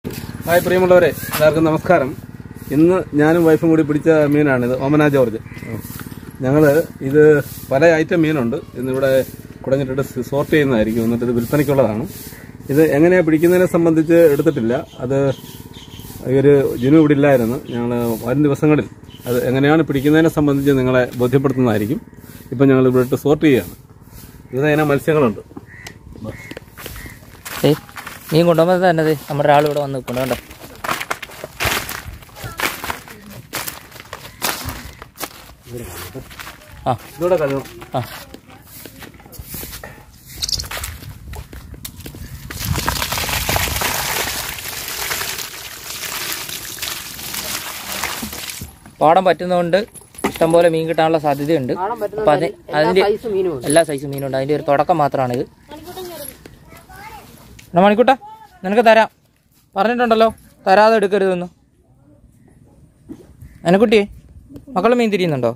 Hi പ്രിയമുള്ളവരെ എല്ലാവർക്കും നമസ്കാരം ഇന്ന് ഞാനും വൈഫും കൂടി പിടിച്ച മീനാണിത് ഓമന ജോർജ് ഞങ്ങൾ ഇത് പല ഐറ്റം മീനുണ്ട് ഇന്നിവിടെ കുടഞ്ഞിട്ടിട്ട് സോർട്ട് ചെയ്യുന്നതായിരിക്കും എന്നിട്ട് ഇത് വിൽപ്പനയ്ക്കുള്ളതാണ് ഇത് എങ്ങനെയാണ് പിടിക്കുന്നതിനെ സംബന്ധിച്ച് എടുത്തിട്ടില്ല അത് ഈ ഒരു ജിനു ഇവിടെ ഇല്ലായിരുന്നു ഞങ്ങൾ വരും ദിവസങ്ങളിൽ അത് എങ്ങനെയാണ് പിടിക്കുന്നതിനെ സംബന്ധിച്ച് നിങ്ങളെ ബോധ്യപ്പെടുത്തുന്നതായിരിക്കും ഇപ്പം ഞങ്ങൾ ഇവിടെ ഇട്ട് സോർട്ട് ചെയ്യുകയാണ് വിവിധ മത്സ്യങ്ങളുണ്ട് ഏയ് മീൻ കൊണ്ടുപോകുമ്പോൾ തന്നെ ദേ നമ്മുടെ ഒരാൾ ഇവിടെ വന്ന് നിൽക്കുന്നു കണ്ടോ ആ ഇതോടെ കഴിഞ്ഞു ആ പാടം പറ്റുന്നതുകൊണ്ട് ഇഷ്ടംപോലെ മീൻ കിട്ടാനുള്ള സാധ്യതയുണ്ട് അപ്പൊ അത് അതിന്റെ എല്ലാ സൈസ് മീനുണ്ട് അതിന്റെ ഒരു തുടക്കം മാത്രമാണിത് എന്നാ മണിക്കൂട്ട നിനക്ക് തരാം പറഞ്ഞിട്ടുണ്ടല്ലോ തരാതെ എടുക്കരുതെന്ന് അനക്കുട്ടിയെ മക്കൾ മീൻ തിരിയുന്നുണ്ടോ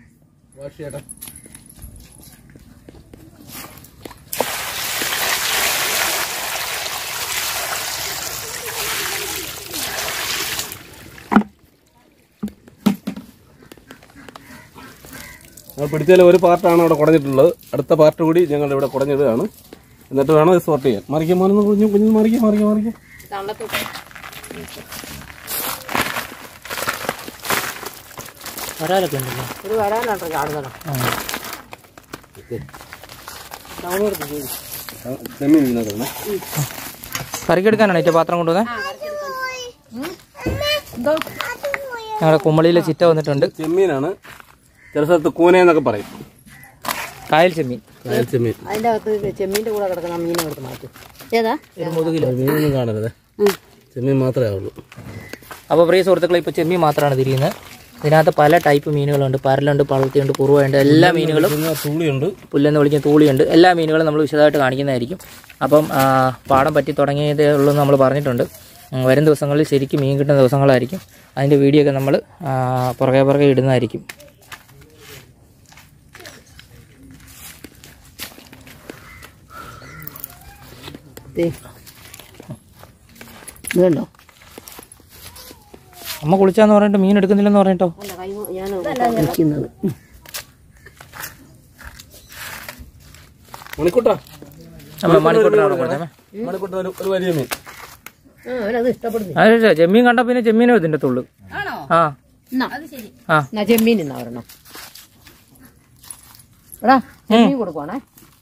ഞങ്ങൾ പിടിച്ചതിൽ ഒരു പാർട്ടാണ് അവിടെ കുടഞ്ഞിട്ടുള്ളത് അടുത്ത പാർട്ട് കൂടി ഞങ്ങൾ ഇവിടെ കുടഞ്ഞിടുകയാണ് എന്നിട്ട് വേണം ഇത് സോർട്ട് ചെയ്യാൻ മറിക്കാൻ മോനൊന്ന് കുഞ്ഞു കുഞ്ഞു മറിക്കാം മറിക്കാം മറിക്കാം വരാലൊക്കെ ഉണ്ടല്ലോ ഒരു വരാനുണ്ടോ കാണുന്നതാണ് ചെമ്മീൻ ഇതിനകത്താണ് കറിക്കെടുക്കാനാണ് ഏറ്റവും പാത്രം കൊണ്ടുവന്നത് ഞങ്ങളുടെ കുമ്മളിയിലെ ചിറ്റ വന്നിട്ടുണ്ട് ചെമ്മീനാണ് ചില സ്ഥലത്ത് കൂന എന്നൊക്കെ പറയും കായൽ ചെമ്മീൻ കായൽ ചെമ്മീൻ അതിന്റെ അകത്ത് ചെമ്മീന്റെ കൂടെ കിടക്കുന്ന മീനും എടുത്ത് മാറ്റും ഏതാ ഒരു മുതുകിലോ മീനൊന്നും കാണരുത് ചെമ്മീൻ മാത്രമേ ഉള്ളൂ അപ്പോൾ പ്രിയ സുഹൃത്തുക്കളെ ഇപ്പോൾ ചെമ്മീൻ മാത്രമാണ് തിരിയുന്നത് ഇതിനകത്ത് പല ടൈപ്പ് മീനുകളുണ്ട് പരലുണ്ട് പളത്തിയുണ്ട് കുറുവയുണ്ട് എല്ലാ മീനുകളും പിന്നെ തൂളിയുണ്ട് പുല്ലെന്ന് വിളിക്കുന്ന തൂളിയുണ്ട് എല്ലാ മീനുകളും നമ്മൾ വിശദമായിട്ട് കാണിക്കുന്നതായിരിക്കും അപ്പം ആ, പാടം പറ്റി തുടങ്ങിയതേ ഉള്ളൂ എന്ന് നമ്മൾ പറഞ്ഞിട്ടുണ്ട് ഉം, വരും ദിവസങ്ങളിൽ ശരിക്കും മീൻ കിട്ടുന്ന ദിവസങ്ങളായിരിക്കും അതിൻ്റെ വീഡിയോ ഒക്കെ നമ്മൾ ആ, പുറകെ പുറകെ ഇടുന്നതായിരിക്കും ദേ. ഇത് കണ്ടോ അമ്മ കുളിച്ചാന്ന് പറഞ്ഞിട്ട് മീൻ എടുക്കുന്നില്ലെന്ന് പറഞ്ഞിട്ടോ ഞാൻ നിൽക്കുന്നത് മണിക്കൂട്ടാ നമ്മൾ മണിക്കൂട്ടിനവിടെ കൊടുത്തേ മണിക്കൂട്ട ഒരു ഒരു വലിയ മീൻ ആ അവനത് ഇഷ്ടപ്പെടുന്നു അതെ ചെമ്മീൻ കണ്ട പിന്നെ ചെമ്മീനോ ഇതിൻ്റെ തുള്ളു ആ ആ എന്നാ ചെമ്മീൻ എന്നാ ഒരെണ്ണം എടാ ചെമ്മീൻ കൊടുക്കുവാണേ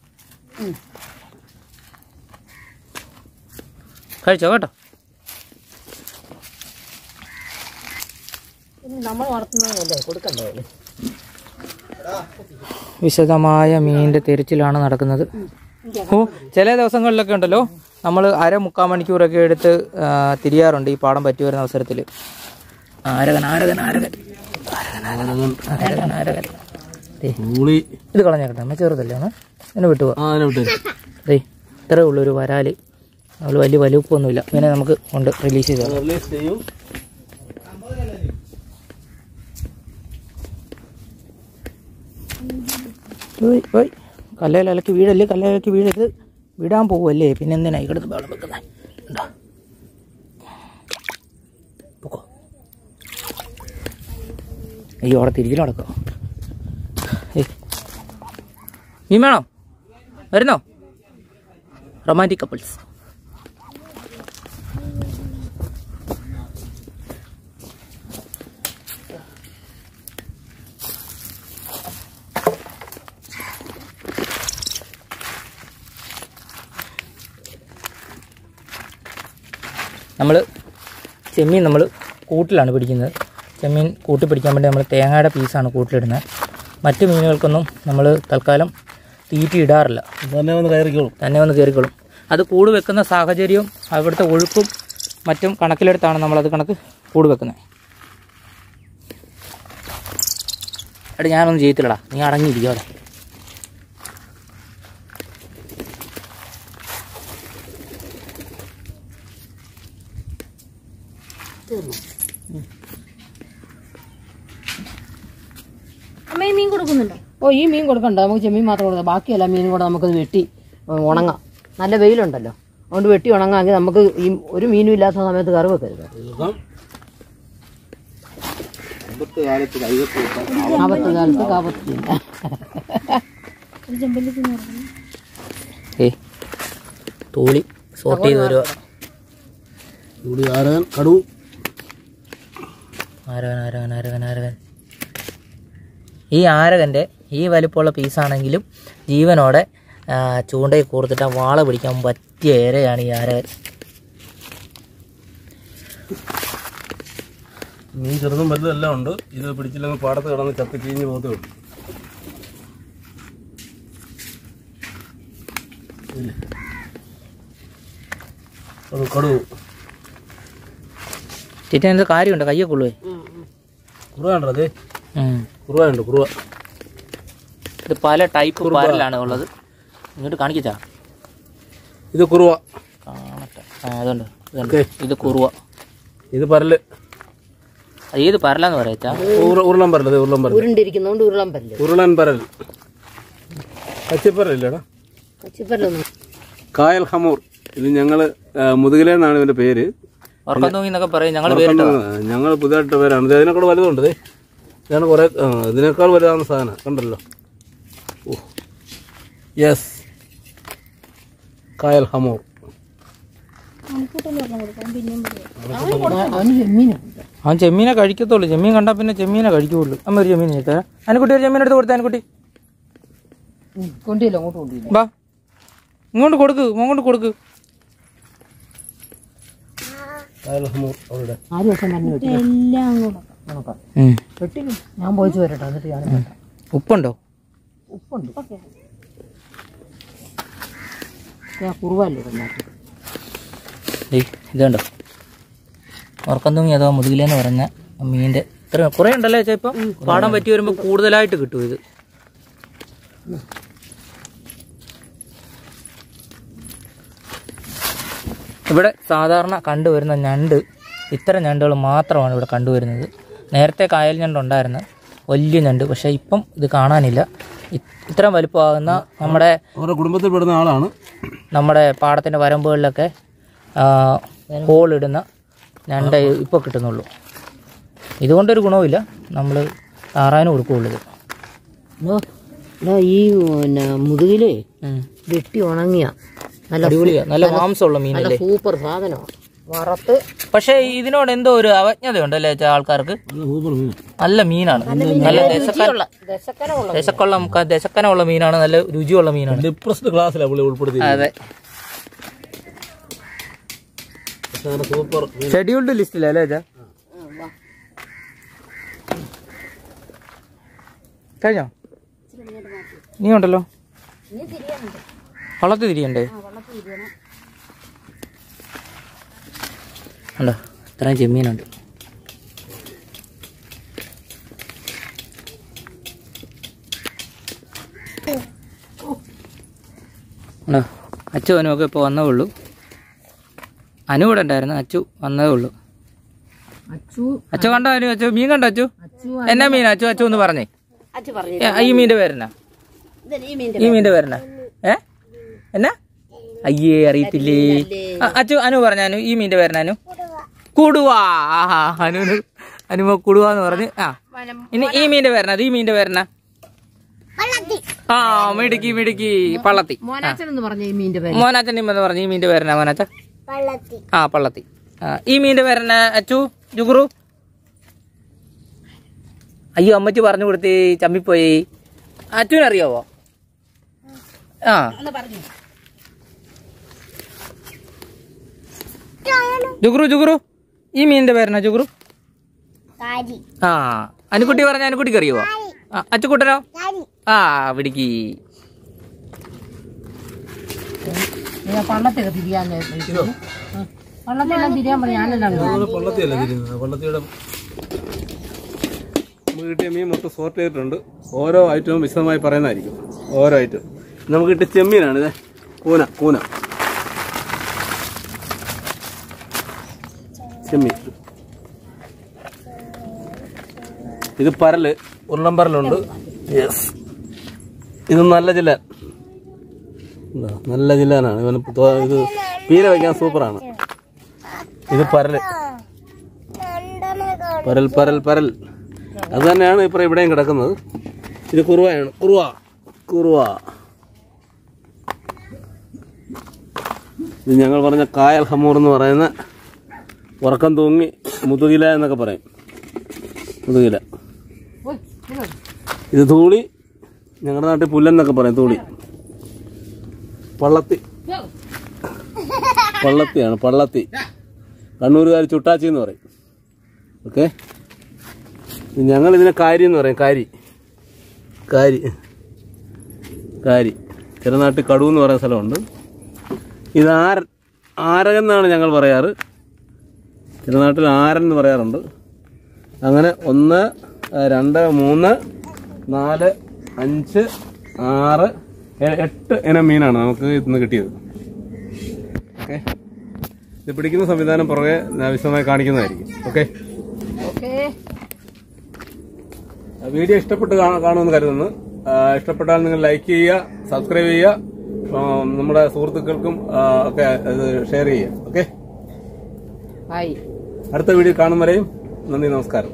കഴിച്ചോ കേട്ടോ ഇനി നമ്മൾ വളർത്തുന്നതല്ലേ കൊടുക്കണ്ടേ അവന്? വിശദമായ മീനിന്റെ തിരച്ചിലാണ് നടക്കുന്നത് ഓ ചില ദിവസങ്ങളിലൊക്കെ ഉണ്ടല്ലോ നമ്മൾ അര മുക്കാൽ മണിക്കൂറൊക്കെ എടുത്ത് ആ, തിരിയാറുണ്ട് ഈ പാടം പറ്റി വരുന്ന അവസരത്തിൽ ആരകൻ ആരകൻ ആരകൻ ആരകൻ ആരകൻ ആരകൻ ദേ, തൂളി ഇത് കളഞ്ഞേക്കട്ടെ അമ്മ ചെറുതല്ലേ ഒന്ന് എന്നെ വിട്ടുപോവാ ആ അതിനെ വിട്ടു ദേ ഇത്രേ ഉള്ളൂ ഒരു വരാല് അവൾ വലിയ വലുപ്പൊന്നുമില്ല ഇങ്ങനെ നമുക്ക് കൊണ്ട് റിലീസ് ചെയ്ത് തരാം റിലീസ് ചെയ്യും ഓയ് ഓയ് കല്ലയിലക്കി വീഴല്ലേ കല്ലയിലക്കി വീഴരുത് വിടാൻ പോവല്ലേ പിന്നെ എന്തിനാ ഇവിടുന്ന് വെള്ളം വെക്കുന്നത് ഉണ്ടോ പൊക്കോ അയ്യോ അവിടെ തിരിച്ചു നടക്കോ ഏയ് മീൻ വേണോ വരുന്നോ റൊമാൻറ്റിക് കപ്പിൾസ് നമ്മൾ ചെമ്മീൻ നമ്മൾ കൂട്ടിലാണ് പിടിക്കുന്നത് ചെമ്മീൻ കൂട്ടി പിടിക്കാൻ വേണ്ടി നമ്മൾ തേങ്ങയുടെ പീസാണ് കൂട്ടിലിടുന്നത് മറ്റ് മീനുകൾക്കൊന്നും നമ്മൾ തൽക്കാലം തീറ്റ ഇടാറില്ല തന്നെ വന്ന് കയറിക്കോളും തന്നെ വന്ന് കയറിക്കൊള്ളും അത് കൂട് വെക്കുന്ന സാഹചര്യവും അവിടുത്തെ ഒഴുക്കും മറ്റും കണക്കിലെടുത്താണ് നമ്മളത് കണക്ക് കൂട് വെക്കുന്നത് എടാ ഞാനൊന്നും ചെയ്യത്തില്ലടാ നീ അടങ്ങിയിരിക്കും അവിടെ അമ്മ മീൻ കൊടുക്കുന്നുണ്ടോ ഓ ഈ മീൻ കൊടുക്കണ്ട നമുക്ക് ചെമ്മീൻ മാത്രം കൊടുക്കാം ബാക്കിയെല്ലാം മീനും കൂടെ നമുക്കത് വെട്ടി ഉം, ഉണങ്ങാം നല്ല വെയിലുണ്ടല്ലോ അതുകൊണ്ട് വെട്ടി ഉണങ്ങാമെങ്കിൽ നമുക്ക് ഈ ഒരു മീനും ഇല്ലാത്ത സമയത്ത് കറി വെക്കരുത് ഇപ്പം അമ്പത്ത് കാലത്ത് കൈവത്ത് ആപത്ത് കാലത്ത് കാപത്തില്ല ഒരു ചെമ്പല്ലി തിന്നു പറഞ്ഞു ഏ തൂളി സോർട്ട് ചെയ്ത് വരുക ഇവിടെ ആരകൻ കടു ആരകൻ ആരകൻ ആരകൻ ആരകൻ ഈ ആരകൻ്റെ ഈ വലിപ്പമുള്ള പീസാണെങ്കിലും ജീവനോടെ ആ, ചൂണ്ടയിൽ കൂർത്തിട്ട് ആ വാള പിടിക്കാൻ പറ്റിയ ഇരയാണ് ഈ ആരകൻ മീൻ ചെറുതും വലുതും എല്ലാം ഉണ്ട് ഇത് പിടിച്ചില്ലെങ്കിൽ പാടത്ത് കിടന്ന് ചത്ത് ചീഞ്ഞ് പോകത്തേ ഉള്ളൂ ഇല്ലേ? അത് കടു ചേച്ചി എന്ത് കാര്യമുണ്ട് കയ്യൊക്കെ ഉള്ളൂ കുറുവ ഉണ്ടോ അതെ കുറുവ ഉണ്ട് കുറുവ ഇത് പല ടൈപ്പ് പാരലാണ് ഉള്ളത് ഇങ്ങോട്ട് കാണിക്കാ ഇത് കുറുവ കാണട്ടെ ആ അതുണ്ട് ഇതുണ്ട്. ഓക്കെ ഇത് കുറുവ ഇത് പരല് അത് ഏത് പരലാന്ന് പറയാ ഉരുള ഉരുളൻ പരൽ ഇത് ഉരുളൻ പരൽ ഉരുണ്ടിരിക്കുന്നതുകൊണ്ട് ഉരുളാൻ പറ്റില്ല ഉരുളൻ പരൽ പച്ചപ്പരല്ലേടാ പച്ചിപ്പല്ലൊന്നും കായൽ ഹമൂർ ഇത് ഞങ്ങൾ മുതുകിലെ എന്നാണ് ഇവന്റെ പേര് ഉറക്കം തൂങ്ങി എന്നൊക്കെ പറയും ഞങ്ങൾ പേരിട്ടതാ ഞങ്ങൾ പുതിയതായിട്ട പേരാണ് ഇത് അതിനേക്കാൾ വലുതുണ്ട് ദേ. ഇതാണ് കുറെ ആ, ഇതിനേക്കാൾ വലുതാകുന്ന സാധനം കണ്ടല്ലോ ഓ യെസ് കായൽ ഹമൂർ മണിക്കൂട്ടല്ലേ പറഞ്ഞു കൊടുക്കാം പിന്നെയും പറയാം അവന് ചെമ്മീനുണ്ട് അവൻ ചെമ്മീനെ കഴിക്കത്തുള്ളൂ ചെമ്മീൻ കണ്ടാൽ പിന്നെ ചെമ്മീനെ കഴിക്കുള്ളൂ അമ്മ ഒരു ചെമ്മീൻ ചേട്ടാ അനുക്കുട്ടി ഒരു ചെമ്മീൻ എടുത്ത് കൊടുത്താ അനുക്കുട്ടി കൊണ്ടില്ല അങ്ങോട്ട് കൊണ്ടില്ല ബാ ഇങ്ങോട്ട് കൊടുക്ക് അങ്ങോട്ട് കൊടുക്ക് കായൽ ഹമൂർ അവിടെ ആറ് ദിവസം പറഞ്ഞു വെട്ടി എല്ലാം കൂടെ നോക്കാം ഉം. വെട്ടി ഞാൻ പോയിച്ചു വരട്ടെ എന്നിട്ട് ഞാൻ വെട്ടാം. ഉപ്പുണ്ടോ ഉപ്പുണ്ട് ഞാൻ കുറുവല്ലേ നാട്ടിൽ ദേ, ഇതുണ്ടോ ഉറക്കം തൂങ്ങി അതോ മുതുകിലെന്ന് പറഞ്ഞ മീൻ്റെ ഇത്ര കുറേ ഉണ്ടല്ലോ ചേച്ചാ ഇപ്പം പാടം പറ്റി വരുമ്പോൾ കൂടുതലായിട്ട് കിട്ടും ഇത് ഇവിടെ സാധാരണ കണ്ടുവരുന്ന ഞണ്ട് ഇത്തരം ഞണ്ടുകൾ മാത്രമാണ് ഇവിടെ കണ്ടുവരുന്നത് നേരത്തെ കായൽ ഞണ്ട് ഉണ്ടായിരുന്നു വലിയ ഞണ്ട് പക്ഷേ ഇപ്പം ഇത് കാണാനില്ല ഇ- ഇത്രയും വലുപ്പമാകുന്ന നമ്മുടെ അവരുടെ കുടുംബത്തിൽ പെടുന്ന ആളാണ് നമ്മുടെ പാടത്തിൻ്റെ വരമ്പുകളിലൊക്കെ ഹോളിടുന്ന ഞണ്ട് ഇപ്പോൾ കിട്ടുന്നുള്ളൂ ഇതുകൊണ്ടൊരു ഗുണവുമില്ല നമ്മൾ താറാനും കൊടുക്കുകയുള്ളൂ ഇത് ഹലോ ഹലോ ഈ പിന്നെ മുതുകിലേ ഉം. വെട്ടി ഉണങ്ങിയ നല്ല അടിപൊളിയാ നല്ല മാംസമുള്ള നല്ല മീനല്ലേ സൂപ്പർ സാധനമാണ് വറുത്ത് പക്ഷേ ഇതിനോട് എന്തോ ഒരു അവജ്ഞതയുണ്ടല്ലേ ചെ- ആൾക്കാർക്ക് നല്ല സൂപ്പർ മീൻ നല്ല മീനാണ് നല്ല ദശക്കന ദശക്കനമുള്ള ദശക്കുള്ള ദശക്കനമുള്ള മീനാണ് നല്ല രുചിയുള്ള മീനാണ് ഡിപ്രസ്ഡ് ക്ലാസ്സിലാണ് പുള്ളി ഉൾപ്പെടുത്തി അതെ പക്ഷെ അങ്ങനെ സൂപ്പർ മീൻ ഷെഡ്യൂൾഡ് ലിസ്റ്റിലല്ലേ ചാ കഴിഞ്ഞോ നീ ഉണ്ടല്ലോ വള്ളത്ത് തിരിയണ്ടേ ഉണ്ടോ ഇത്രയും ചെമ്മീനുണ്ട് ഉണ്ടോ അച്ചു അനുവൊക്കെ ഇപ്പോൾ വന്നേ ഉള്ളൂ അനു ഇവിടെ ഉണ്ടായിരുന്നു അച്ചു വന്നതേ ഉള്ളൂ അച്ചു അച്ചു കണ്ടോ അനു അച്ചു മീൻ കണ്ടോ അച്ചു അച്ചു എന്നാ മീൻ അച്ചു അച്ചു ഒന്ന് പറഞ്ഞേ അച്ചു പറഞ്ഞു ഏ, ഈ മീൻ്റെ പേരെന്നാ ഈ മീൻ്റെ ഈ മീൻ്റെ പേരെന്നാ ഏ എന്നാ അയ്യേ അറിയത്തില്ലേ ആ, അച്ചു അനു പറഞ്ഞ അനു ഈ മീൻ്റെ പേരെന്നാ അനു കുടുവാ ആഹാ അനുവിന് അനുമ കുടുവാന്ന് പറഞ്ഞ് ആ ഇനി ഈ മീൻ്റെ പേരെന്നാ അത് ഈ മീൻ്റെ പേരെന്നാ ആ മിടുക്കി മിടുക്കി പള്ളത്തി മോനാച്ചൻ എന്ന് പറഞ്ഞ ഈ മീൻ്റെ പേര് മോനാച്ചൻ എന്ന് പറഞ്ഞു ഈ മീൻ്റെ പേരെന്നാ മോനാച്ച ആ പള്ളത്തി ആ ഈ മീൻ്റെ പേരെന്നാ അച്ചു ജുഗുറു അയ്യോ അമ്മച്ചി പറഞ്ഞു കൊടുത്തി ചമ്മിപ്പോയി അച്ചുവിനറിയാവോ ആ ജുഗുറു ജുഗുറു ഈ മീനിന്റെ പേരെന്നാ ജുഗുറു ആ അനുക്കുട്ടി പറഞ്ഞ അനുക്കുട്ടിക്ക് അറിയുവോ ആ അച്ചുക്കുട്ടനോ ആ പിടിക്കി ഞാൻ പള്ളത്തൊക്കെ തിരിയാൻ പള്ളത്തെല്ലാം തിരിയാൻ പറഞ്ഞു ഞാനെല്ലാം നമ്മള് പള്ളത്തിയല്ല തിരിയുന്നത് പള്ളത്തിയുടെ നമുക്ക് കിട്ടിയ മീൻ മൊത്തം സോർട്ട് ചെയ്തിട്ടുണ്ട് ഓരോ ഐറ്റവും വിശദമായി പറയുന്നതായിരിക്കും ഓരോ ഐറ്റം നമുക്ക് കിട്ടിയ ചെമ്മീനാണ് ഇത് കൂന കൂന ചെമ്മീൻ ഇത് പരല് ഉരുളം പരലുണ്ട് യെസ് ഇത് നല്ല ജില്ലാൻ ഇതാ, നല്ല ജില്ലാനാണ് ഇവന് തോ- ഇത് പീര വയ്ക്കാൻ സൂപ്പറാണ് ഇത് പരല് പരൽ പരൽ പരൽ അത് തന്നെയാണ് ഇപ്പോൾ ഇവിടെയും കിടക്കുന്നത് ഇത് കുറുവയാണ് കുറുവ കുറുവ ഇത് ഞങ്ങൾ പറഞ്ഞ കായൽ ഹമൂർ എന്ന് പറയുന്ന ഉറക്കം തൂങ്ങി മുതുകില എന്നൊക്കെ പറയും മുതുകില ഇത് തൂളി ഞങ്ങളുടെ നാട്ടിൽ പുല്ലെന്നൊക്കെ പറയും തൂളി പള്ളത്തി പള്ളത്തിയാണ് പള്ളത്തി കണ്ണൂരുകാർ ചുട്ടാച്ചി എന്ന് പറയും ഓക്കെ ഞങ്ങൾ ഇതിനെ കാരി എന്ന് പറയും കാരി കാരി കാരി ചില നാട്ടിൽ കടു എന്ന് പറയുന്ന സ്ഥലമുണ്ട് ഇത് ആരൻ ആരകൻ എന്നാണ് ഞങ്ങൾ പറയാറ് ചില നാട്ടിൽ ആരൻ എന്ന് പറയാറുണ്ട് അങ്ങനെ ഒന്ന് ആ, രണ്ട് മൂന്ന് നാല് അഞ്ച് ആറ് ഏ- എട്ട് ഇനം മീനാണ് നമുക്ക് ഇന്ന് കിട്ടിയത് ഓക്കെ ഇത് പിടിക്കുന്ന സംവിധാനം പുറകെ ഞാൻ വിശദമായി കാണിക്കുന്നതായിരിക്കും ഓക്കെ വീഡിയോ ഇഷ്ടപ്പെട്ട് കാണ- കാണുമെന്ന് കരുതുന്നു ആ, ഇഷ്ടപ്പെട്ടാൽ നിങ്ങൾ ലൈക്ക് ചെയ്യുക സബ്സ്ക്രൈബ് ചെയ്യുക ആ, നമ്മുടെ സുഹൃത്തുക്കൾക്കും ആ, ഒക്കെ ഇത് ഷെയർ ചെയ്യുക ഓക്കെ ഹായ് അടുത്ത വീഡിയോ കാണും വരെയും നന്ദി നമസ്കാരം